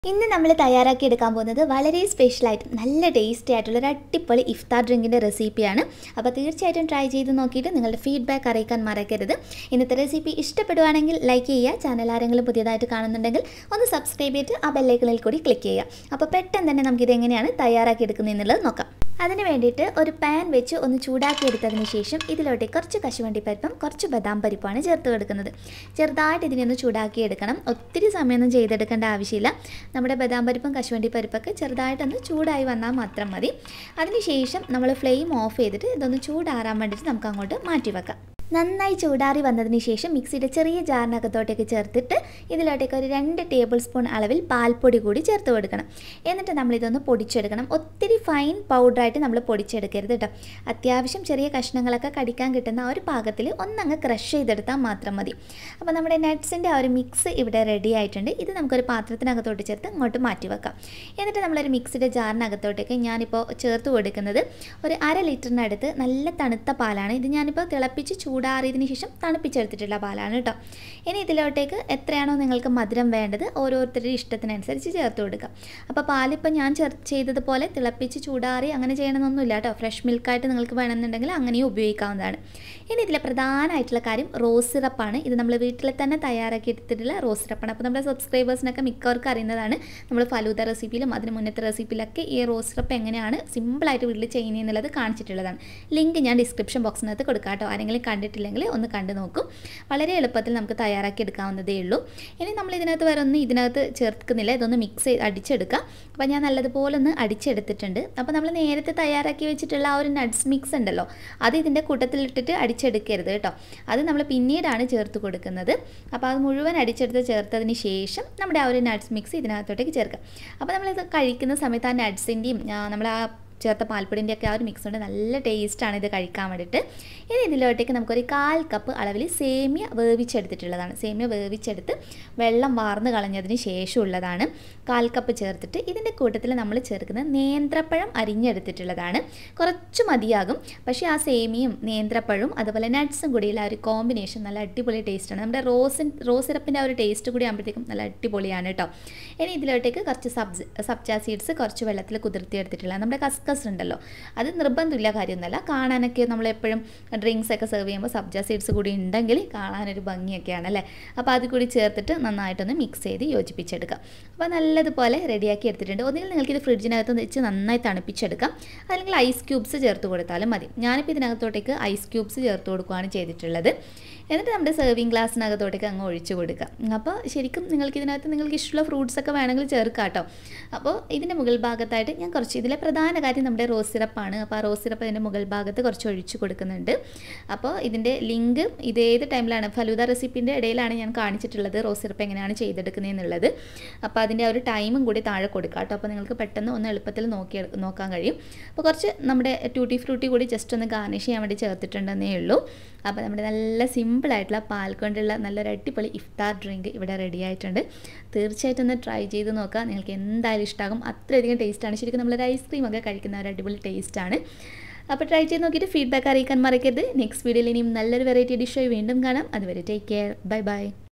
ഇന്ന് നമ്മൾ തയ്യാറാക്കി എടുക്കാൻ പോകുന്നത് വളരെ സ്പെഷ്യലായിട്ട് നല്ല ടേസ്റ്റി ആയിട്ടുള്ള ഒരു അടിപൊളി ഇഫ്താർ ഡ്രിങ്കിൻ്റെ റെസിപ്പിയാണ് അപ്പോൾ തീർച്ചയായിട്ടും ട്രൈ ചെയ്ത് നോക്കിയിട്ട് നിങ്ങളുടെ ഫീഡ്ബാക്ക് അറിയിക്കാൻ മറക്കരുത് ഇന്നത്തെ റെസിപ്പി ഇഷ്ടപ്പെടുവാണെങ്കിൽ ലൈക്ക് ചെയ്യുക ചാനൽ ആരെങ്കിലും പുതിയതായിട്ട് കാണുന്നുണ്ടെങ്കിൽ ഒന്ന് സബ്സ്ക്രൈബ് ചെയ്തിട്ട് ആ ബെല്ലൈക്കണിൽ കൂടി ക്ലിക്ക് ചെയ്യുക അപ്പോൾ പെട്ടെന്ന് തന്നെ നമുക്കിത് എങ്ങനെയാണ് തയ്യാറാക്കി എടുക്കുന്നത് എന്നുള്ളത് നോക്കാം അതിന് വേണ്ടിയിട്ട് ഒരു പാൻ വെച്ച് ഒന്ന് ചൂടാക്കി എടുത്തതിന് ശേഷം ഇതിലോട്ട് കുറച്ച് കശുവണ്ടി പരിപ്പും കുറച്ച് ബദാം പരിപ്പാണ് ചേർത്ത് കൊടുക്കുന്നത് ചെറുതായിട്ട് ഇതിനെ ഒന്ന് ചൂടാക്കി എടുക്കണം ഒത്തിരി സമയമൊന്നും ചെയ്തെടുക്കേണ്ട ആവശ്യമില്ല നമ്മുടെ ബദാം പരിപ്പും കശുവണ്ടി പരിപ്പൊക്കെ ചെറുതായിട്ടൊന്ന് ചൂടായി വന്നാൽ മാത്രം മതി അതിനുശേഷം നമ്മൾ ഫ്ലെയിം ഓഫ് ചെയ്തിട്ട് ഇതൊന്ന് ചൂടാറാൻ വേണ്ടിയിട്ട് നമുക്ക് അങ്ങോട്ട് മാറ്റി വെക്കാം നന്നായി ചൂടാറി വന്നതിന് ശേഷം മിക്സിയുടെ ചെറിയ ജാറിനകത്തോട്ടേക്ക് ചേർത്തിട്ട് ഇതിലോട്ടേക്ക് ഒരു രണ്ട് ടേബിൾ സ്പൂൺ അളവിൽ പാൽപ്പൊടി കൂടി ചേർത്ത് കൊടുക്കണം എന്നിട്ട് നമ്മളിതൊന്ന് പൊടിച്ചെടുക്കണം ഒത്തിരി ഫൈൻ പൗഡറായിട്ട് നമ്മൾ പൊടിച്ചെടുക്കരുത് കേട്ടോ അത്യാവശ്യം ചെറിയ കഷ്ണങ്ങളൊക്കെ കടിക്കാൻ കിട്ടുന്ന ആ ഒരു പാകത്തിൽ ഒന്നങ്ങ് ക്രഷ് ചെയ്തെടുത്താൽ മാത്രം മതി അപ്പോൾ നമ്മുടെ നട്ട്സിൻ്റെ ആ ഒരു മിക്സ് ഇവിടെ റെഡി ആയിട്ടുണ്ട് ഇത് നമുക്കൊരു പാത്രത്തിനകത്തോട്ട് ചേർത്ത് അങ്ങോട്ട് മാറ്റി വെക്കാം എന്നിട്ട് നമ്മളൊരു മിക്സിയുടെ ജാറിനകത്തോട്ടേക്ക് ഞാനിപ്പോൾ ചേർത്ത് കൊടുക്കുന്നത് ഒരു അര ലിറ്ററിനടുത്ത് നല്ല തണുത്ത പാലാണ് ഇത് ഞാനിപ്പോൾ തിളപ്പിച്ച് ചൂടാറിയതിന് ശേഷം തണുപ്പിച്ചെടുത്തിട്ടുള്ള പാലാണ് കേട്ടോ ഇനി ഇതിലോട്ടേക്ക് എത്രയാണോ നിങ്ങൾക്ക് മധുരം വേണ്ടത് ഓരോരുത്തരുടെ ഇഷ്ടത്തിനനുസരിച്ച് ചേർത്ത് കൊടുക്കുക അപ്പോൾ പാലിപ്പോൾ ഞാൻ ചേർ ചെയ്തതുപോലെ തിളപ്പിച്ച് ചൂടാറി അങ്ങനെ ചെയ്യണമെന്നൊന്നുമില്ല കേട്ടോ ഫ്രഷ് മിൽക്കായിട്ട് നിങ്ങൾക്ക് വേണമെന്നുണ്ടെങ്കിൽ അങ്ങനെയും ഉപയോഗിക്കാവുന്നതാണ് ഇനി ഇതിലെ പ്രധാനമായിട്ടുള്ള കാര്യം റോസ് സിറപ്പാണ് ഇത് നമ്മൾ വീട്ടിൽ തന്നെ തയ്യാറാക്കി എടുത്തിട്ടുള്ള റോസ് സിറപ്പാണ് അപ്പോൾ നമ്മുടെ സബ്സ്ക്രൈബേഴ്സിനൊക്കെ മിക്കവർക്കും അറിയുന്നതാണ് നമ്മൾ ഫലൂദ റെസിപ്പിയിലും അതിന് മുന്നത്തെ റെസിപ്പിയിലൊക്കെ ഈ റോസ് സിറപ്പ് എങ്ങനെയാണ് സിമ്പിളായിട്ട് വീട്ടിൽ ചെയ്യുന്നതെന്നുള്ളത് കാണിച്ചിട്ടുള്ളതാണ് ലിങ്ക് ഞാൻ ഡിസ്ക്രിപ്ഷൻ ബോക്സിനകത്ത് കൊടുക്കാം കേട്ടോ ആരെങ്കിലും കണ്ടിട്ടില്ലെങ്കിൽ ഒന്ന് കണ്ടു നോക്കും വളരെ എളുപ്പത്തിൽ നമുക്ക് തയ്യാറാക്കി എടുക്കാവുന്നതേ ഉള്ളൂ ഇനി നമ്മൾ ഇതിനകത്ത് വേറെ ഒന്നും ഇതിനകത്ത് ചേർക്കുന്നില്ല ഇതൊന്ന് മിക്സ് ചെയ്ത് അടിച്ചെടുക്കാം അപ്പോൾ ഞാൻ നല്ലതുപോലെ ഒന്ന് അടിച്ചെടുത്തിട്ടുണ്ട് അപ്പോൾ നമ്മൾ നേരത്തെ തയ്യാറാക്കി വെച്ചിട്ടുള്ള ആ ഒരു നട്ട്സ് മിക്സ് ഉണ്ടല്ലോ അത് ഇതിൻ്റെ കൂട്ടത്തിലിട്ടിട്ട് അടിച്ചെടുക്കരുത് കേട്ടോ അത് നമ്മൾ പിന്നീടാണ് ചേർത്ത് കൊടുക്കുന്നത് അപ്പോൾ അത് മുഴുവൻ അടിച്ചെടുത്ത് ചേർത്തതിന് ശേഷം നമ്മുടെ ആ ഒരു നട്ട്സ് മിക്സ് ഇതിനകത്തോട്ടേക്ക് ചേർക്കാം അപ്പോൾ നമ്മളിത് കഴിക്കുന്ന സമയത്ത് ആ നട്ട്സിൻ്റെയും നമ്മൾ ആ ചേർത്ത പാൽപ്പൊടിൻ്റെ ഒക്കെ ആ ഒരു മിക്സ് കൊണ്ട് നല്ല ടേസ്റ്റാണ് ഇത് കഴിക്കാൻ വേണ്ടിയിട്ട് ഇനി ഇതിലോട്ടേക്ക് നമുക്കൊരു കാൽ കപ്പ് അളവിൽ സേമിയ വേവിച്ചെടുത്തിട്ടുള്ളതാണ് സേമിയ വേവിച്ചെടുത്ത് വെള്ളം വാർന്ന് കളഞ്ഞതിന് ശേഷമുള്ളതാണ് കാൽ കപ്പ് ചേർത്തിട്ട് ഇതിൻ്റെ കൂട്ടത്തിൽ നമ്മൾ ചേർക്കുന്നത് നേന്ത്രപ്പഴം അരിഞ്ഞെടുത്തിട്ടുള്ളതാണ് കുറച്ച് മതിയാകും പക്ഷേ ആ സേമിയും നേന്ത്രപ്പഴവും അതുപോലെ നട്ട്സും കൂടിയുള്ള ആ ഒരു കോമ്പിനേഷൻ നല്ല അടിപൊളി ടേസ്റ്റാണ് നമ്മുടെ റോസിൻ റോസ് സിറപ്പിൻ്റെ ആ ഒരു ടേസ്റ്റ് കൂടി ആകുമ്പോഴത്തേക്കും നല്ല അടിപൊളിയാണ് കേട്ടോ ഇനി ഇതിലോട്ടേക്ക് കുറച്ച് സബ്സ് സബ്ജ സീഡ്സ് കുറച്ച് വെള്ളത്തിൽ കുതിർത്തി എടുത്തിട്ടുള്ള നമ്മുടെ കസ്ക കസ്കസ് ഉണ്ടല്ലോ അത് നിർബന്ധമില്ല കാര്യമൊന്നുമല്ല കാണാനൊക്കെ നമ്മളെപ്പോഴും ഡ്രിങ്ക്സ് ഒക്കെ സെർവ് ചെയ്യുമ്പോൾ സബ്ജ സീഡ്സ് കൂടി ഉണ്ടെങ്കിൽ കാണാനൊരു ഭംഗിയൊക്കെയാണ് അല്ലേ അപ്പോൾ അത് കൂടി ചേർത്തിട്ട് നന്നായിട്ടൊന്ന് മിക്സ് ചെയ്ത് യോജിപ്പിച്ചെടുക്കാം അപ്പോൾ നല്ലതുപോലെ റെഡിയാക്കി എടുത്തിട്ടുണ്ട് ഒന്നുകിൽ നിങ്ങൾക്ക് ഇത് ഫ്രിഡ്ജിനകത്ത് വെച്ച് നന്നായി തണുപ്പിച്ചെടുക്കാം അല്ലെങ്കിൽ ഐസ് ക്യൂബ്സ് ചേർത്ത് കൊടുത്താലും മതി ഞാനിപ്പോൾ ഇതിനകത്തോട്ടേക്ക് ഐസ് ക്യൂബ്സ് ചേർത്ത് കൊടുക്കുകയാണ് ചെയ്തിട്ടുള്ളത് എന്നിട്ട് നമ്മുടെ സെർവിങ് ഗ്ലാസ്സിനകത്തോട്ടേക്ക് അങ്ങ് ഒഴിച്ച് കൊടുക്കുക അപ്പോൾ ശരിക്കും നിങ്ങൾക്ക് ഇതിനകത്ത് നിങ്ങൾക്ക് ഇഷ്ടമുള്ള ഫ്രൂട്ട്സ് ഒക്കെ വേണമെങ്കിൽ ചേർക്കാം കേട്ടോ അപ്പോൾ ഇതിൻ്റെ മുകൾ ഭാഗത്തായിട്ട് ഞാൻ കുറച്ച് ഇതിലെ പ്രധാന കാര്യം നമ്മുടെ റോസ് സിറപ്പാണ് അപ്പോൾ ആ റോസ് സിറപ്പ് ഇതിൻ്റെ മുകൾ ഭാഗത്ത് കുറച്ച് ഒഴിച്ച് കൊടുക്കുന്നുണ്ട് അപ്പോൾ ഇതിൻ്റെ ലിങ്ക് ഇത് ഏത് ടൈമിലാണ് ഫലൂദ റെസിപ്പിൻ്റെ ഇടയിലാണ് ഞാൻ കാണിച്ചിട്ടുള്ളത് റോസ് സിറപ്പ് എങ്ങനെയാണ് ചെയ്തെടുക്കുന്നതെന്നുള്ളത് അപ്പോൾ അതിൻ്റെ ആ ഒരു ടൈമും കൂടി താഴെ കൊടുക്കുക കേട്ടോ അപ്പോൾ നിങ്ങൾക്ക് പെട്ടെന്ന് ഒന്ന് എളുപ്പത്തിൽ നോക്കി നോക്കാൻ കഴിയും അപ്പോൾ കുറച്ച് നമ്മുടെ ട്യൂട്ടി ഫ്രൂട്ടി കൂടി ജസ്റ്റ് ഒന്ന് ഗാർണിഷ് ചെയ്യാൻ വേണ്ടി ചേർത്തിട്ടുണ്ടെന്നേ ഉള്ളൂ അപ്പോൾ നമ്മുടെ നല്ല സിമ്പിളായിട്ടുള്ള പാൽ കൊണ്ടുള്ള നല്ലൊരു അടിപൊളി ഇഫ്താർ ഡ്രിങ്ക് ഇവിടെ റെഡി ആയിട്ടുണ്ട് തീർച്ചയായിട്ടും ഒന്ന് ട്രൈ ചെയ്ത് നോക്കുക നിങ്ങൾക്ക് എന്തായാലും ഇഷ്ടമാകും അത്രയധികം ടേസ്റ്റാണ് ശരിക്കും നമ്മളൊരു ഐസ്ക്രീം ഒക്കെ കഴിക്കുന്ന ഒരു അടിപൊളി ടേസ്റ്റാണ് അപ്പോൾ ട്രൈ ചെയ്ത് നോക്കിയിട്ട് ഫീഡ്ബാക്ക് അറിയിക്കാൻ മറക്കരുത് നെക്സ്റ്റ് വീഡിയോയിൽ ഇനിയും നല്ലൊരു വെറൈറ്റി ഡിഷായി വീണ്ടും കാണാം അതുവരെ ടേക്ക് കെയർ ബൈ ബൈ